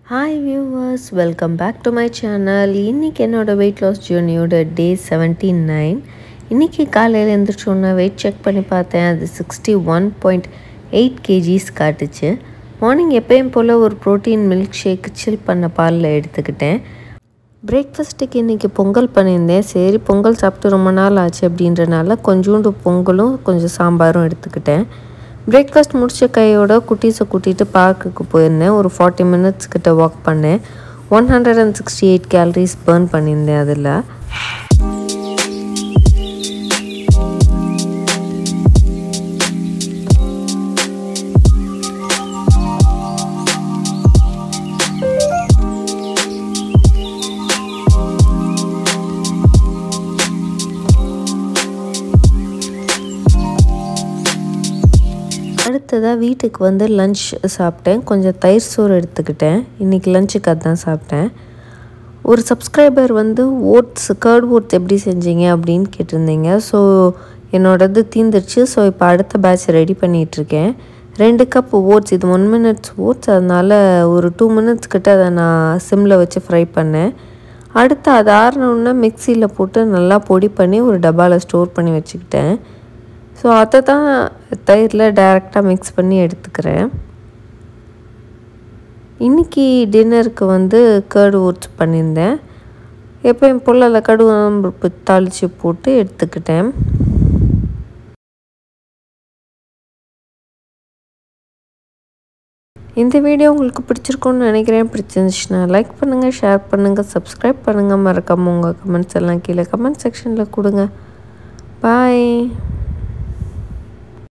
hi viewers welcome back to my channel இன்றைக்கி என்னோடய weight loss ஜேர்னியோட டே செவன்ட்டி நைன் இன்றைக்கி காலையில் எழுந்திரிச்சோன்னே வெயிட் செக் பண்ணி பார்த்தேன் அது sixty one point eight kgs காட்டுச்சு மார்னிங் எப்பயும் போல் ஒரு ப்ரோட்டீன் மில்க் ஷேக் சில் பண்ண பாலில் எடுத்துக்கிட்டேன் பிரேக்ஃபாஸ்ட்டுக்கு இன்றைக்கி பொங்கல் பண்ணியிருந்தேன் சரி பொங்கல் சாப்பிட்டு ரொம்ப நாள் ஆச்சு அப்படின்றனால கொஞ்சோண்டு பொங்கலும் கொஞ்சம் சாம்பாரும் எடுத்துக்கிட்டேன் பிரேக்ஃபாஸ்ட் முடித்த கையோட குட்டீஸை கூட்டிகிட்டு பார்க்குக்கு போயிருந்தேன் ஒரு ஃபார்ட்டி மினிட்ஸ் கிட்ட வாக் பண்ணேன் one hundred and sixty eight calories burn பண்ணியிருந்தேன் அதில் அடுத்ததாக வீட்டுக்கு வந்து லஞ்ச் சாப்பிட்டேன் கொஞ்சம் தயிர் சோறு எடுத்துக்கிட்டேன் இன்றைக்கி லஞ்சுக்கு அதான் சாப்பிட்டேன் ஒரு சப்ஸ்கிரைபர் வந்து ஓட்ஸ் கர்ட் ஓட்ஸ் எப்படி செஞ்சீங்க அப்படின்னு கேட்டிருந்தீங்க ஸோ என்னோடது தீந்துருச்சு ஸோ இப்போ அடுத்த பேட்ச் ரெடி பண்ணிகிட்ருக்கேன் ரெண்டு கப் ஓட்ஸ் இது ஒன் மினிட்ஸ் ஓட்ஸ் அதனால் ஒரு டூ மினிட்ஸ் கிட்ட அதை நான் சிம்மில் வச்சு ஃப்ரை பண்ணேன் அடுத்து அது ஆறினோடனே மிக்சியில் போட்டு நல்லா பொடி பண்ணி ஒரு டப்பாவில் ஸ்டோர் பண்ணி வச்சுக்கிட்டேன் ஸோ அதை தான் தயிரில் டைரெக்டாக மிக்ஸ் பண்ணி எடுத்துக்கிறேன் இன்றைக்கி டின்னருக்கு வந்து கேர்டு ஓட்ஸ் பண்ணியிருந்தேன் எப்பயும் போல் அதில் கடுகு தாளித்து போட்டு எடுத்துக்கிட்டேன் இந்த வீடியோ உங்களுக்கு பிடிச்சிருக்கும்னு நினைக்கிறேன் பிடிச்சிருந்துச்சுன்னா லைக் பண்ணுங்கள் ஷேர் பண்ணுங்கள் சப்ஸ்கிரைப் பண்ணுங்கள் மறக்காமல் உங்கள் கமெண்ட்ஸ் எல்லாம் கீழே கமெண்ட் செக்ஷனில் கொடுங்க பாய்